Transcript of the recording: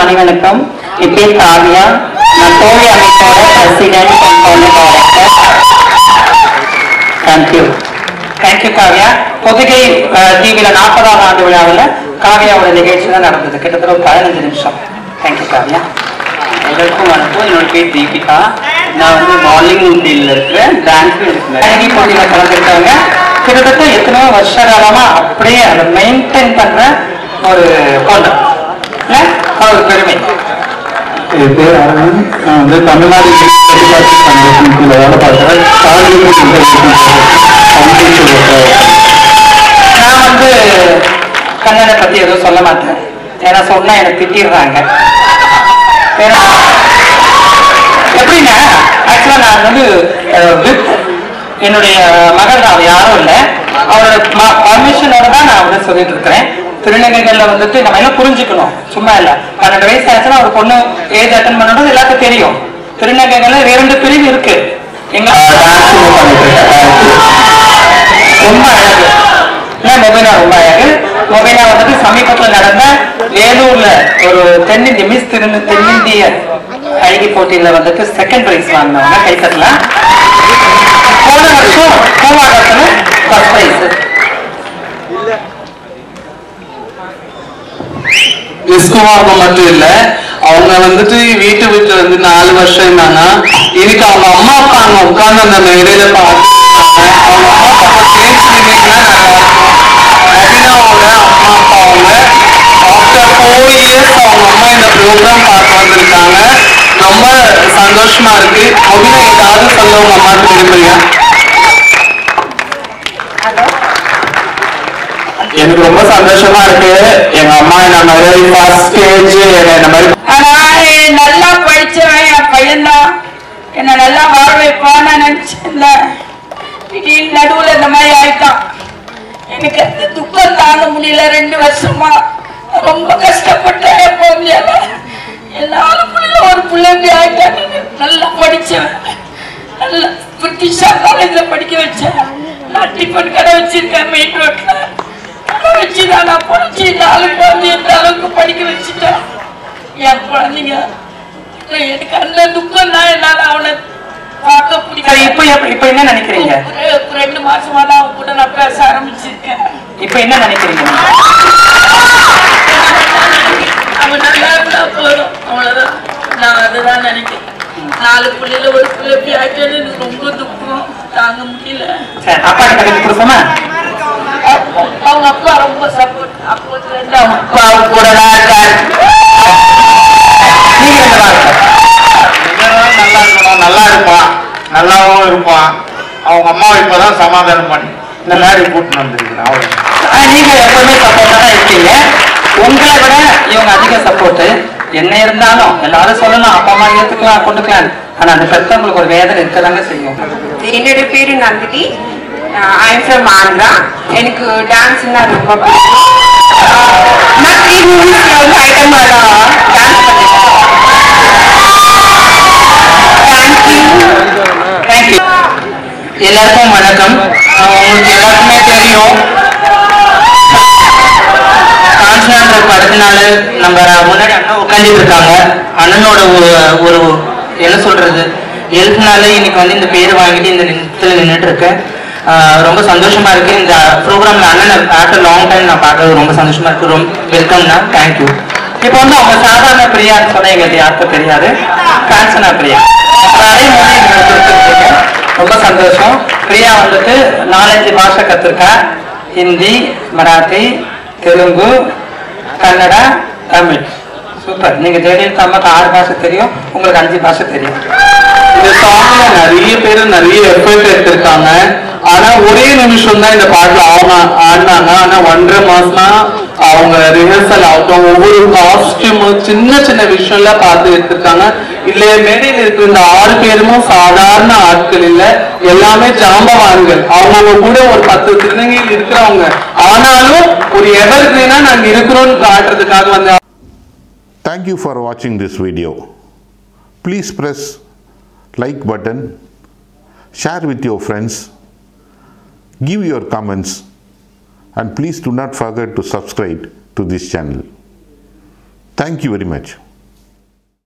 மாலை வணக்கம் என் பேர் காவியா நான் தோழி அமைப்போட president and founder director thank you thank you Kavya Pothigai டிவியில நாற்பதாவது ஆண்டு விழாவில் காவியாவோட நிகழ்ச்சி தான் நடந்தது கிட்டத்தட்ட ஒரு பதினஞ்சு நிமிஷம் தேங்க்யூ காவியா எல்லாருக்கும் வணக்கம் என்னோட பேர் தீபிகா நான் வந்து மார்னிங் ஃபீல்டில் இருக்கிறேன் டான்ஸும் இருக்கிறேன் அழகி போட்டியில கலந்துருக்காங்க கிட்டத்தட்ட எத்தனையோ வருஷ காலமா அப்படியே அதை மெயின்டைன் பண்ற ஒரு பொண்ணு இல்ல? ஒரு பெருமை என் பேர் அரவிந்த் நான் வந்து தமிழ்நாடு எதிர்பார்ப்பு ஃபவுண்டேஷன் வேலை பார்க்குறேன் காலேஜ் நான் வந்து கண்ணனை பத்தி எதுவும் சொல்ல மாட்டேன் ஏன்னா சொன்னா எனக்கு திட்டிடுறாங்க ஏன்னா எப்படின்னா ஆக்சுவலா நான் வந்து வித் என்னுடைய மகள் தான் அவ யாரும் இல்லை அவரோட பர்மிஷனோட தான் நான் வந்து சொல்லிட்டு இருக்கிறேன் திருநங்கைகள்ல வந்துட்டு நம்ம என்ன புரிஞ்சுக்கணும் சும்மா இல்ல பன்னெண்டு வயசு ஆச்சுன்னா ஒரு பொண்ணு ஏஜ் அட்டன் பண்ணணும் எல்லாத்துக்கும் தெரியும் திருநங்கைகள்ல இரண்டு பிரிவு இருக்கு எங்க ரொம்ப அழகு ஏன் மொபைலா ரொம்ப அழகு மொபைலா வந்துட்டு சமீபத்துல நடந்த வேலூர்ல ஒரு தென்னிந்திய மிஸ் திரு தென்னிந்திய அழகி போட்டியில வந்துட்டு செகண்ட் பிரைஸ் வாங்கினவங்க கைத்தட்டலாம் போன வருஷம் கோவாகத்துல ஃபர்ஸ்ட் பிரைஸ் விஸ்குமார்க்கு மட்டும் இல்ல அவங்க வந்துட்டு வீட்டு வீட்டுல வந்து நாலு வருஷம் இருந்தாங்க இன்னைக்கு அவங்க அம்மா அப்பா அங்க உட்கார்ந்து அந்த மேடையில பார்த்து அவங்க அம்மா அப்பா சேர்த்து நின்னீங்கன்னா நல்லா இருக்கும் அபினாவோட அம்மா அப்பா அவங்க ஆஃப்டர் ஃபோர் இயர்ஸ் அவங்க அம்மா இந்த ப்ரோக்ராம் பார்க்க வந்திருக்காங்க ரொம்ப சந்தோஷமா இருக்கு அபினா ஏதாவது சொல்ல உங்க அம்மாக்கு விரும்புறீங்க எனக்கு ரொம்ப சந்தோஷமா இருக்கு எங்க அம்மா என்ன மாதிரி ஃபர்ஸ்ட் ஸ்டேஜ் என்ன மாதிரி ஆனா நல்லா படிச்சவன் என் பையன்தான் என்ன நல்லா வாழ வைப்பான்னு நினைச்சிருந்தேன் திடீர்னு நடுவுல இந்த மாதிரி ஆயிட்டான் எனக்கு அந்த துக்கம் தாங்க முடியல ரெண்டு வருஷமா ரொம்ப கஷ்டப்பட்டேன் எப்போ முடியல என்னால முடியல ஒரு பிள்ளைங்க ஆயிட்டான் நல்லா படிச்சவன் நல்லா பிரிட்டிஷா காலேஜ்ல படிக்க வச்சேன் நான் டிஃபன் கடை வச்சிருக்கேன் மெயின் ரோட்ல கடை வச்சுதான் நான் படிச்சு நாலு குழந்தை இந்த அளவுக்கு படிக்க வச்சுட்டேன் என் குழந்தைங்க எனக்கு அந்த துக்கம் தான் என்னால அவனை பார்க்க சரி பிடிக்கல இப்போ எப்ப- இப்போ என்ன நினைக்கிறீங்க ஒரு ரெண்டு மாசமா தான் அவன் கூட நான் பேச ஆரம்பிச்சிருக்கேன் இப்போ என்ன நினைக்கிறீங்க அவன் நல்லா இருந்தா போதும் அவ்வளவுதான் நான் அதுதான் நினைக்கிறேன் நாலு பிள்ளைல ஒரு பிள்ளை இப்படி ஆயிட்டேன்னு எனக்கு ரொம்ப துக்கம் தாங்க முடியல சரி அப்பா கிட்ட கொஞ்சம் கொடுப்போமா அப்போ- அவங்க அப்பா ரொம்ப சப்போர்ட் அப்போதுல இருந்து அவங்க அப்பா கூட தான் இருக்காரு நீங்க ரெண்டு வாங்க நல்லா இருக்கணும் நல்லா இருப்பான் நல்லாவும் இருப்பான் அவங்க அம்மாவை இப்பதான் சமாதானம் பண்ணி இந்த மாதிரி கூட்டின்னு வந்திருக்கிறேன் அவ்வளவு ஆனா, நீங்க எப்பவுமே சப்போர்ட்டா தான் இருக்கீங்க உங்களை விட இவங்க அதிக சப்போர்ட் என்ன இருந்தாலும் எல்லாரும் சொல்லலாம் அப்பா அம்மா ஏத்துக்கலாம் கொண்டுக்கலாம் ஆனா அந்த பெற்றவங்களுக்கு ஒரு வேதனை இருக்கதாங்க செய்யும் என்னோட பேரு நந்தினி ஐம் ஃப்ரம் ஆந்திரா எனக்கு டான்ஸ்னா ரொம்ப பிடிக்கும் ஆஹ் நான் த்ரீ மூவிஸ்ல வந்து ஐட்டம் டான்ஸ் பண்ணிருக்கேன் தேங்க்யூ தேங்க்யூ எல்லாருக்கும் வணக்கம் ஆஹ் உங்களுக்கு எல்லாருக்குமே தெரியும் காஞ்சனான்ற படத்தினால நம்ம முன்னாடி அண்ணன் உட்காந்துட்டு இருக்காங்க அண்ணனோட ஒரு ஒரு என்ன சொல்றது எழுத்துனால இன்னைக்கு வந்து இந்த பேர் வாங்கிட்டு இந்த நிலத்துல நின்றுட்டு இருக்கேன் ஆஹ் ரொம்ப சந்தோஷமா இருக்கு இந்த ப்ரோக்ராம்ல அண்ணன் ஆஃப்டர் லாங் டைம் நான் பார்க்கறது ரொம்ப சந்தோஷமா இருக்கு ரொம்ப வெல்கம்னா தேங்க்யூ இப்போ வந்து அவங்க சாதாரண பிரியான்னு சொன்னா எங்களுக்கு யாருக்கும் தெரியாது காஞ்சனா பிரியா அதே மாதிரி நீங்க கொடுத்துருக்கீங்க. ரொம்ப சந்தோஷம் பிரியா வந்துட்டு நாலஞ்சு பாஷை கத்துருக்கா ஹிந்தி மராத்தி தெலுங்கு கன்னடா தமிழ் சூப்பர் நீங்க ஜெயலலிதா அம்மாக்கு ஆறு பாஷை தெரியும் உங்களுக்கு அஞ்சு பாஷை தெரியும் இந்த சாங்ல நிறைய பேர் நிறைய எஃபர்ட் எடுத்திருக்காங்க ஆனா ஒரே நிமிஷம் தான் இந்த பாட்டுல அவங்க ஆடினாங்க ஆனா ஒன்றரை மாசமா அவங்க ரிஹர்சல் ஆகட்டும் ஒவ்வொரு காஸ்டியூமும் சின்ன சின்ன விஷயம்ல பார்த்து எடுத்திருக்காங்க இல்ல மேடையில் இருக்கிற இந்த ஆறு பேருமும் சாதாரண ஆட்கள் இல்ல எல்லாமே ஜாம்பவான்கள் அவங்க கூட ஒரு பத்து திருநங்கைகள் இருக்கிறவங்க ஆனாலும் ஒரு எவர் கிரீனா நாங்க இருக்கிறோம்னு காட்டுறதுக்காக வந்து Thank you for watching this video. Please press like button, share with your friends, give your comments and please do not forget to subscribe to this channel. Thank you very much.